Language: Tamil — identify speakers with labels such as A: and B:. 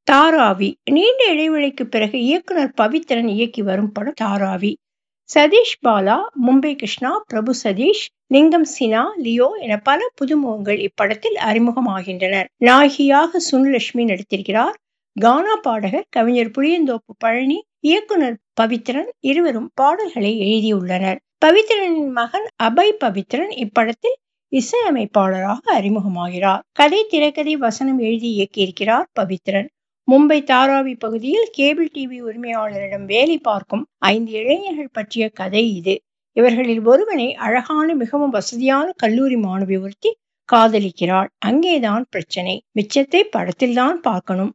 A: தாராவி நீண்ட இடைவெளிக்கு பிறகு இயக்குனர் பவித்ரன் இயக்கி வரும் படம் தாராவி சதீஷ் பாலா மும்பை கிருஷ்ணா பிரபு சதீஷ் லிங்கம் சினா லியோ என பல புதுமுகங்கள் இப்படத்தில் அறிமுகமாகின்றனர் நாயகியாக சுன்லட்சுமி நடித்திருக்கிறார் கானா பாடகர் கவிஞர் புளியந்தோப்பு பழனி இயக்குனர் பவித்ரன் இருவரும் பாடல்களை எழுதியுள்ளனர் பவித்ரனின் மகன் அபய் பவித்ரன் இப்படத்தில் இசையமைப்பாளராக அறிமுகமாகிறார் கதை திரைக்கதை வசனம் எழுதி இயக்கியிருக்கிறார் பவித்ரன் மும்பை தாராவி பகுதியில் கேபிள் டிவி உரிமையாளரிடம் வேலை பார்க்கும் ஐந்து இளைஞர்கள் பற்றிய கதை இது இவர்களில் ஒருவனை அழகான மிகவும் வசதியான கல்லூரி மாணவி ஒருத்தி காதலிக்கிறாள் அங்கேதான் பிரச்சனை மிச்சத்தை படத்தில்தான் பார்க்கணும்